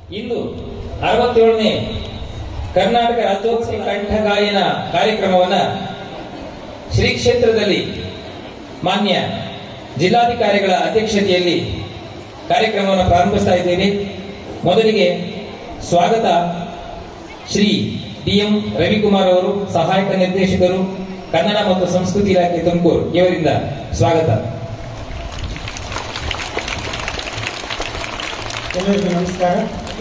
ಇಂದು ಅರವತ್ತೇಳನೇ ಕರ್ನಾಟಕ ರಾಜ್ಯೋತ್ಸವ ಕಂಠ ಗಾಯನ ಕಾರ್ಯಕ್ರಮವನ್ನ ಶ್ರೀ ಕ್ಷೇತ್ರದಲ್ಲಿ ಮಾನ್ಯ ಜಿಲ್ಲಾಧಿಕಾರಿಗಳ ಅಧ್ಯಕ್ಷತೆಯಲ್ಲಿ ಕಾರ್ಯಕ್ರಮವನ್ನು ಪ್ರಾರಂಭಿಸ್ತಾ ಇದ್ದೇವೆ ಮೊದಲಿಗೆ ಸ್ವಾಗತ ಶ್ರೀ ಡಿ ಎಂ ರವಿಕುಮಾರ್ ಅವರು ಸಹಾಯಕ ನಿರ್ದೇಶಕರು ಕನ್ನಡ ಮತ್ತು ಸಂಸ್ಕೃತಿ ಇಲಾಖೆ ತುಮಕೂರು ಇವರಿಂದ ಸ್ವಾಗತ ಎಲ್ಲರಿಗೂ ನಮಸ್ಕಾರ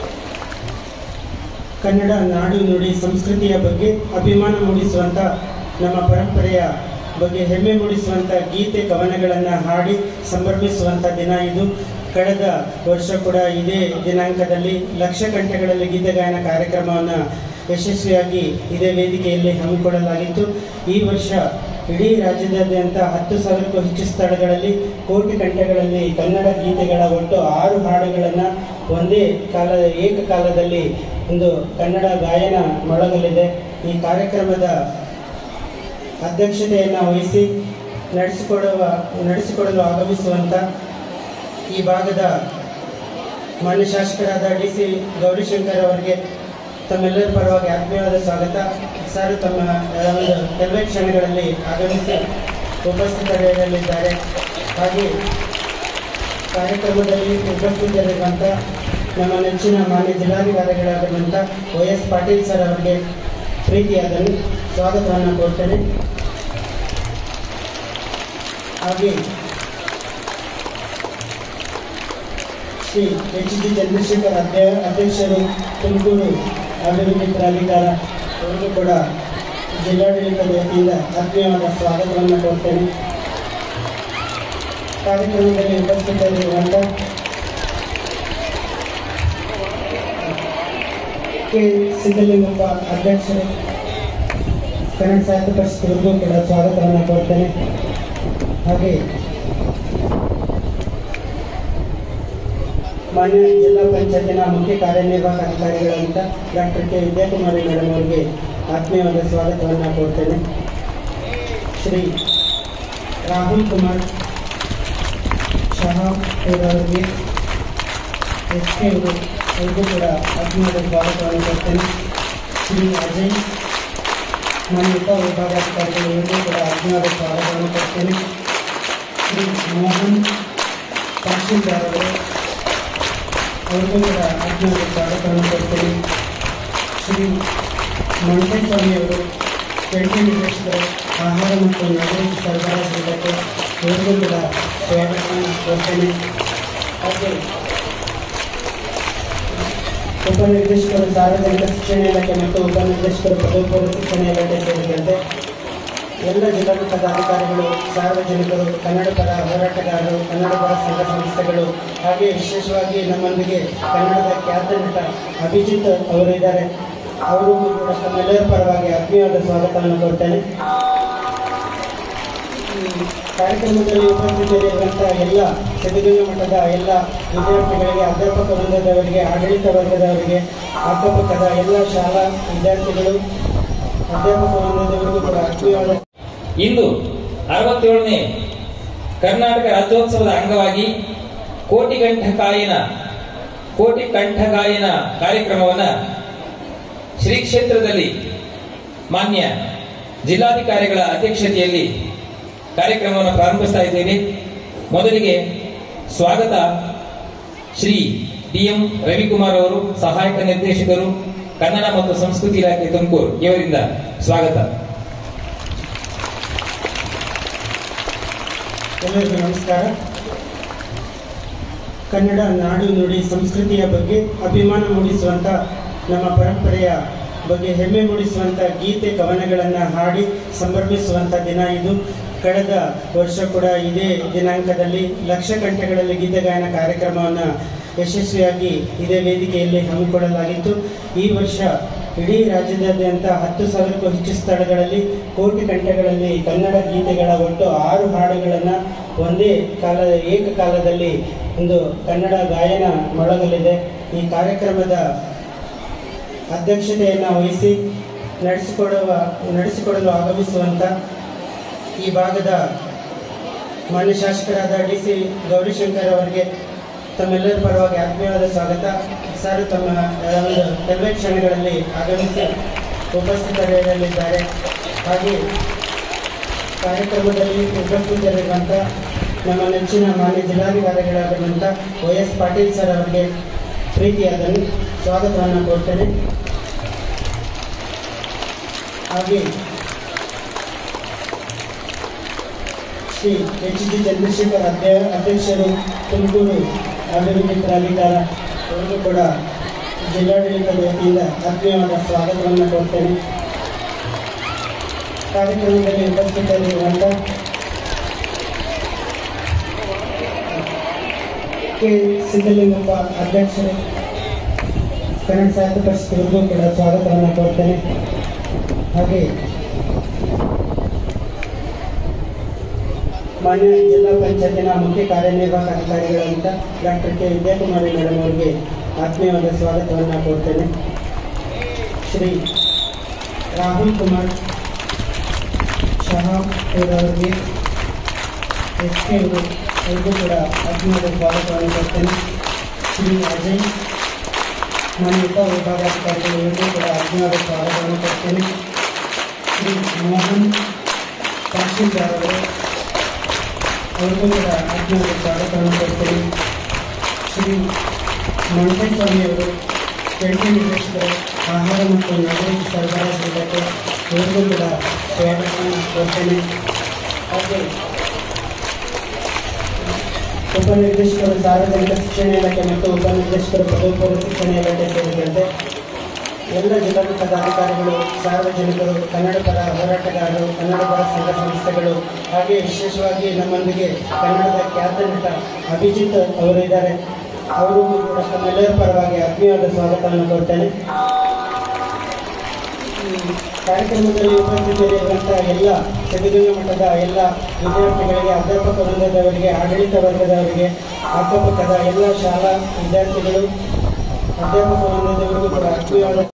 ಕನ್ನಡ ನಾಡು ನುಡಿ ಸಂಸ್ಕೃತಿಯ ಬಗ್ಗೆ ಅಭಿಮಾನ ಮೂಡಿಸುವಂಥ ನಮ್ಮ ಪರಂಪರೆಯ ಬಗ್ಗೆ ಹೆಮ್ಮೆ ಮೂಡಿಸುವಂಥ ಗೀತೆ ಕವನಗಳನ್ನು ಹಾಡಿ ಸಂಭ್ರಮಿಸುವಂಥ ದಿನ ಇದು ಕಳೆದ ವರ್ಷ ಕೂಡ ಇದೇ ದಿನಾಂಕದಲ್ಲಿ ಲಕ್ಷ ಗಂಟೆಗಳಲ್ಲಿ ಗೀತಗಾಯನ ಕಾರ್ಯಕ್ರಮವನ್ನು ಯಶಸ್ವಿಯಾಗಿ ಇದೇ ವೇದಿಕೆಯಲ್ಲಿ ಹಮ್ಮಿಕೊಳ್ಳಲಾಗಿತ್ತು ಈ ವರ್ಷ ಇಡೀ ರಾಜ್ಯದಾದ್ಯಂತ ಹತ್ತು ಸಾವಿರಕ್ಕೂ ಹೆಚ್ಚು ಸ್ಥಳಗಳಲ್ಲಿ ಕೋಟಿ ಗಂಟೆಗಳಲ್ಲಿ ಕನ್ನಡ ಗೀತೆಗಳ ಒಟ್ಟು ಆರು ಹಾಡುಗಳನ್ನು ಒಂದೇ ಕಾಲ ಏಕಕಾಲದಲ್ಲಿ ಒಂದು ಕನ್ನಡ ಗಾಯನ ಮೊಳಗಲಿದೆ ಈ ಕಾರ್ಯಕ್ರಮದ ಅಧ್ಯಕ್ಷತೆಯನ್ನು ವಹಿಸಿ ನಡೆಸಿಕೊಡುವ ನಡೆಸಿಕೊಡಲು ಆಗಮಿಸುವಂಥ ಈ ಭಾಗದ ಮಾನ್ಯ ಶಾಸಕರಾದ ಡಿ ಸಿ ಗೌರಿಶಂಕರ್ ಅವರಿಗೆ ತಮ್ಮೆಲ್ಲರ ಪರವಾಗಿ ಆತ್ಮೀಯವಾದ ಸ್ವಾಗತ ಸರ್ ತಮ್ಮ ಆ, ಒಂದು ಕೆಲವೇ ಕ್ಷಣಗಳಲ್ಲಿ ಆಗಮಿಸಿ ಉಪಸ್ಥಿತರಿರಲಿದ್ದಾರೆ ಹಾಗೆ ಕಾರ್ಯಕ್ರಮದಲ್ಲಿ ಉಪಸ್ಥಿತರಿರುವಂಥ ನಮ್ಮ ನೆಚ್ಚಿನ ಮಾನ್ಯ ಜಿಲ್ಲಾಧಿಕಾರಿಗಳಾಗಿರುವಂಥ ವೈ ಎಸ್ ಪಾಟೀಲ್ ಸರ್ ಅವರಿಗೆ ಪ್ರೀತಿಯಾದ ಸ್ವಾಗತವನ್ನು ಕೊಡ್ತೇನೆ ಹಾಗೆ ಶ್ರೀ ಎಚ್ ಡಿ ಚಂದ್ರಶೇಖರ್ ಅಧ್ಯ ಅಧ್ಯಕ್ಷರು ತುಮಕೂರು ಅಭಿವೃದ್ಧಿ ಪ್ರಾಧಿಕಾರ ಅವರಿಗೂ ಕೂಡ ಜಿಲ್ಲಾಡಳಿತದ ವತಿಯಿಂದ ಆತ್ಮೀಯವಾದ ಸ್ವಾಗತವನ್ನು ಕೊಡ್ತೇನೆ ಕಾರ್ಯಕ್ರಮದಲ್ಲಿ ಉಪಸ್ಥಿತರಿರುವಂಥ ಕೆ ಸಿದ್ದಲಿಂಗಪ್ಪ ಅಧ್ಯಕ್ಷರು ಕನ್ನಡ ಸಾಹಿತ್ಯ ಪರಿಷತ್ವರೆಗೂ ಕೂಡ ಸ್ವಾಗತವನ್ನು ಕೊಡ್ತೇನೆ ಹಾಗೆ ಮಾನ್ಯ ಜಿಲ್ಲಾ ಪಂಚಾಯತಿನ ಮುಖ್ಯ ಕಾರ್ಯನಿರ್ವಾಹಕ ಅಧಿಕಾರಿಗಳಂತ ಡಾಕ್ಟರ್ ಕೆ ವಿದ್ಯಾಕುಮಾರಿ ಮೇಡಮ್ ಅವರಿಗೆ ಆತ್ಮೀಯವಾದ ಸ್ವಾಗತವನ್ನು ಕೊಡ್ತೇನೆ ಶ್ರೀ ರಾಹುಲ್ ಕುಮಾರ್ ಶಹಾಬ್ ಅವರಿಗೆ ಎಸ್ ಕೆ ಅವರು ಅವರಿಗೂ ಕೂಡ ಆತ್ಮೀಯವಾದ ಸ್ವಾಗತವನ್ನು ಕೊಡ್ತೇನೆ ಶ್ರೀ ಅಜಯ್ ಮಾನ್ಯ ಉಪ ವಿಭಾಗಾಧಿಕಾರಿಗಳು ಇವರಿಗೂ ಕೂಡ ಆತ್ಮೀಯವಾದ ಸ್ವಾಗತವನ್ನು ಕೊಡ್ತೇನೆ ಶ್ರೀ ಮೋಹನ್ ತಹಶೀಲ್ದಾರ್ ಅವರು ಅವ್ರಿಗೂ ಕೂಡ ಆತ್ಮೀಯವಾದ ಸ್ವಾಗತವನ್ನು ಕೊಡ್ತೇನೆ ಶ್ರೀ ಮಂಟೇಸ್ವಾಮಿ ಅವರು ಜಂಟಿ ನಿರ್ದೇಶಕರು ಆಹಾರ ಮತ್ತು ನಾಗರಿಕ ಸರಬರಾಜು ಇಲಾಖೆ ಇವರಿಗೂ ಕೂಡ ಸ್ವಾಗತವನ್ನು ಕೊಡ್ತೇನೆ ಹಾಗೆ ಉಪನಿರ್ದೇಶಕರು ಸಾರ್ವಜನಿಕ ಶಿಕ್ಷಣ ಇಲಾಖೆ ಮತ್ತು ಉಪನಿರ್ದೇಶಕರು ಪದವಿ ಪೂರ್ವ ಶಿಕ್ಷಣ ಇಲಾಖೆ ಸೇರಿದಂತೆ ಎಲ್ಲ ಜಿಲ್ಲಾಮಟ್ಟದ ಅಧಿಕಾರಿಗಳು ಸಾರ್ವಜನಿಕರು ಕನ್ನಡ ಪರ ಹೋರಾಟಗಾರರು ಕನ್ನಡ ಪರ ಸಂಘ ಸಂಸ್ಥೆಗಳು ಹಾಗೆ ವಿಶೇಷವಾಗಿ ನಮ್ಮೊಂದಿಗೆ ಕನ್ನಡದ ಖ್ಯಾತ ನಟ ಅಭಿಜಿತ್ ಅವರು ಇದ್ದಾರೆ ಅವರು ಕೂಡ ತಮ್ಮೆಲ್ಲರ ಪರವಾಗಿ ಆತ್ಮೀಯವಾದ ಸ್ವಾಗತವನ್ನು ಕೊಡ್ತೇನೆ ಈ ಕಾರ್ಯಕ್ರಮದಲ್ಲಿ ಉಪಸ್ಥಿತರಿರುವಂತಹ ಎಲ್ಲ ಸಿದ್ಧಗಂಗಾ ಮಠದ ಎಲ್ಲ ವಿದ್ಯಾರ್ಥಿಗಳಿಗೆ ಅಧ್ಯಾಪಕ ವೃಂದದವರಿಗೆ ಆಡಳಿತ ವರ್ಗದವರಿಗೆ ಅಧ್ಯಾಪಕದ ಎಲ್ಲ ಶಾಲಾ ವಿದ್ಯಾರ್ಥಿಗಳು ಅಧ್ಯಾಪಕ ವೃಂದದವರಿಗೂ ಕೂಡ ಆತ್ಮೀಯವಾದ ಇಂದು ಅರವತ್ತೇಳನೇ ಕರ್ನಾಟಕ ರಾಜ್ಯೋತ್ಸವದ ಅಂಗವಾಗಿ ಕೋಟಿ ಕಂಠ ಗಾಯನ ಕೋಟಿ ಕಂಠ ಗಾಯನ ಕಾರ್ಯಕ್ರಮವನ್ನ ಶ್ರೀ ಕ್ಷೇತ್ರದಲ್ಲಿ ಮಾನ್ಯ ಜಿಲ್ಲಾಧಿಕಾರಿಗಳ ಅಧ್ಯಕ್ಷತೆಯಲ್ಲಿ ಕಾರ್ಯಕ್ರಮವನ್ನು ಪ್ರಾರಂಭಿಸ್ತಾ ಇದ್ದೇವೆ ಮೊದಲಿಗೆ ಸ್ವಾಗತ ಶ್ರೀ ಡಿ ಎಂ ರವಿಕುಮಾರ್ ಅವರು ಸಹಾಯಕ ನಿರ್ದೇಶಕರು ಕನ್ನಡ ಮತ್ತು ಸಂಸ್ಕೃತಿ ಇಲಾಖೆ ತುಮಕೂರು ಇವರಿಂದ ಸ್ವಾಗತ ಎಲ್ಲರಿಗೂ ನಮಸ್ಕಾರ ಕನ್ನಡ ನಾಡು ನುಡಿ ಸಂಸ್ಕೃತಿಯ ಬಗ್ಗೆ ಅಭಿಮಾನ ಮೂಡಿಸುವಂಥ ನಮ್ಮ ಪರಂಪರೆಯ ಬಗ್ಗೆ ಹೆಮ್ಮೆ ಮೂಡಿಸುವಂಥ ಗೀತೆ ಕವನಗಳನ್ನು ಹಾಡಿ ಸಂಭ್ರಮಿಸುವಂಥ ದಿನ ಇದು ಕಳೆದ ವರ್ಷ ಕೂಡ ಇದೇ ದಿನಾಂಕದಲ್ಲಿ ಲಕ್ಷ ಗಂಟೆಗಳಲ್ಲಿ ಗೀತಗಾಯನ ಕಾರ್ಯಕ್ರಮವನ್ನು ಯಶಸ್ವಿಯಾಗಿ ಇದೇ ವೇದಿಕೆಯಲ್ಲಿ ಹಮ್ಮಿಕೊಳ್ಳಲಾಗಿತ್ತು ಈ ವರ್ಷ ಇಡೀ ರಾಜ್ಯದಾದ್ಯಂತ ಹತ್ತು ಸಾವಿರಕ್ಕೂ ಹೆಚ್ಚು ಸ್ಥಳಗಳಲ್ಲಿ ಕೋಟಿ ಗಂಟೆಗಳಲ್ಲಿ ಕನ್ನಡ ಗೀತೆಗಳ ಒಟ್ಟು ಆರು ಹಾಡುಗಳನ್ನು ಒಂದೇ ಕಾಲ ಏಕಕಾಲದಲ್ಲಿ ಒಂದು ಕನ್ನಡ ಗಾಯನ ಮೊಳಗಲಿದೆ ಈ ಕಾರ್ಯಕ್ರಮದ ಅಧ್ಯಕ್ಷತೆಯನ್ನು ವಹಿಸಿ ನಡೆಸಿಕೊಡುವ ನಡೆಸಿಕೊಡಲು ಆಗಮಿಸುವಂಥ ಈ ಭಾಗದ ಮಾನ್ಯ ಶಾಸಕರಾದ ಡಿ ಸಿ ಗೌರಿಶಂಕರ್ ಅವರಿಗೆ ತಮ್ಮೆಲ್ಲರ ಪರವಾಗಿ ಆತ್ಮೀಯವಾದ ಸ್ವಾಗತ ಸರ್ ತಮ್ಮ ಆ, ಒಂದು ಕೆಲವೇ ಕ್ಷಣಗಳಲ್ಲಿ ಆಗಮಿಸಿ ಉಪಸ್ಥಿತರಿರಲಿದ್ದಾರೆ ಹಾಗೆ ಕಾರ್ಯಕ್ರಮದಲ್ಲಿ ಉಪಸ್ಥಿತರಿರುವಂಥ ನಮ್ಮ ನೆಚ್ಚಿನ ಮಾನ್ಯ ಜಿಲ್ಲಾಧಿಕಾರಿಗಳಾಗಿರುವಂಥ ವೈ ಎಸ್ ಪಾಟೀಲ್ ಸರ್ ಅವರಿಗೆ ಪ್ರೀತಿಯಾದ ಸ್ವಾಗತವನ್ನು ಕೋರ್ತೇನೆ ಹಾಗೆ ಶ್ರೀ ಎಚ್ ಡಿ ಚಂದ್ರಶೇಖರ್ ಅಧ್ಯ ಅಧ್ಯಕ್ಷರು ತುಮಕೂರು ಅಭಿವೃದ್ಧಿ ಪ್ರಾಧಿಕಾರ ಅವರಿಗೂ ಕೂಡ ಜಿಲ್ಲಾಡಳಿತದ ವತಿಯಿಂದ ಆತ್ಮೀಯವಾದ ಸ್ವಾಗತವನ್ನು ಕೊಡ್ತೇನೆ ಕಾರ್ಯಕ್ರಮದಲ್ಲಿ ಉಪಸ್ಥಿತರಿರುವಂಥ ಕೆ ಸಿದ್ದಲಿಂಗಪ್ಪ ಅಧ್ಯಕ್ಷರು ಕನ್ನಡ ಸಾಹಿತ್ಯ ಪರಿಷತ್ವರೆಗೂ ಕೂಡ ಸ್ವಾಗತವನ್ನು ಕೊಡ್ತೇನೆ ಹಾಗೆ ಮಾನ್ಯ ಜಿಲ್ಲಾ ಪಂಚಾಯತಿನ ಮುಖ್ಯ ಕಾರ್ಯನಿರ್ವಾಹಕ ಅಧಿಕಾರಿಗಳಂತ ಡಾಕ್ಟರ್ ಕೆ ವಿದ್ಯಾಕುಮಾರಿ ಮೇಡಮ್ ಅವರಿಗೆ ಆತ್ಮೀಯವಾದ ಸ್ವಾಗತವನ್ನು ಕೊಡ್ತೇನೆ ಶ್ರೀ ರಾಹುಲ್ ಕುಮಾರ್ ಶಹಾಬ್ ಅವರಿಗೆ ಎಸ್ ಕೆ ಅವರು ಅವರಿಗೂ ಕೂಡ ಆತ್ಮೀಯವಾದ ಸ್ವಾಗತವನ್ನು ಕೊಡ್ತೇನೆ ಶ್ರೀ ಅಜಯ್ ಮಾನ್ಯ ಉಪ ವಿಭಾಗಾಧಿಕಾರಿಗಳು ಇವರಿಗೂ ಕೂಡ ಆತ್ಮೀಯವಾದ ಸ್ವಾಗತವನ್ನು ಕೊಡ್ತೇನೆ ಶ್ರೀ ಮೋಹನ್ ತಹಶೀಲ್ದಾರ್ ಅವರು ಅವ್ರಿಗೂ ಕೂಡ ಆತ್ಮೀಯವಾದ ಸ್ವಾಗತವನ್ನು ಕೊಡ್ತೇನೆ ಶ್ರೀ ಮಂಟೇಸ್ವಾಮಿ ಅವರು ಜಂಟಿ ನಿರ್ದೇಶಕರು ಆಹಾರ ಮತ್ತು ನಾಗರಿಕ ಸರಬರಾಜು ಇಲಾಖೆ ಇವರಿಗೂ ಕೂಡ ಸ್ವಾಗತವನ್ನು ಕೊಡ್ತೇನೆ ಹಾಗೆ ಉಪನಿರ್ದೇಶಕರು ಸಾರ್ವಜನಿಕ ಶಿಕ್ಷಣ ಇಲಾಖೆ ಮತ್ತು ಉಪನಿರ್ದೇಶಕರು ಪದವಿ ಪೂರ್ವ ಶಿಕ್ಷಣ ಇಲಾಖೆ ಸೇರಿದಂತೆ ಎಲ್ಲ ಜಿಲ್ಲಾಮಟ್ಟದ ಅಧಿಕಾರಿಗಳು ಸಾರ್ವಜನಿಕರು ಕನ್ನಡ ಪರ ಹೋರಾಟಗಾರರು ಕನ್ನಡ ಪರ ಸಂಘ ಸಂಸ್ಥೆಗಳು ಹಾಗೆ ವಿಶೇಷವಾಗಿ ನಮ್ಮೊಂದಿಗೆ ಕನ್ನಡದ ಖ್ಯಾತ ನಟ ಅಭಿಜಿತ್ ಅವರು ಇದ್ದಾರೆ ಅವರು ಕೂಡ ತಮ್ಮೆಲ್ಲರ ಪರವಾಗಿ ಆತ್ಮೀಯವಾದ ಸ್ವಾಗತವನ್ನು ಕೊಡ್ತೇನೆ ಈ ಕಾರ್ಯಕ್ರಮದಲ್ಲಿ ಉಪಸ್ಥಿತರಿರುವಂತಹ ಎಲ್ಲ ಸಿದ್ಧಗಂಗಾ ಮಠದ ಎಲ್ಲ ವಿದ್ಯಾರ್ಥಿಗಳಿಗೆ ಅಧ್ಯಾಪಕ ವೃಂದದವರಿಗೆ ಆಡಳಿತ ವರ್ಗದವರಿಗೆ ಅಕ್ಕಪಕ್ಕದ ಎಲ್ಲ ಶಾಲಾ ವಿದ್ಯಾರ್ಥಿಗಳು ಅಧ್ಯಾಪಕ ವೃಂದದವರಿಗೂ ಕೂಡ ಆತ್ಮೀಯವಾದ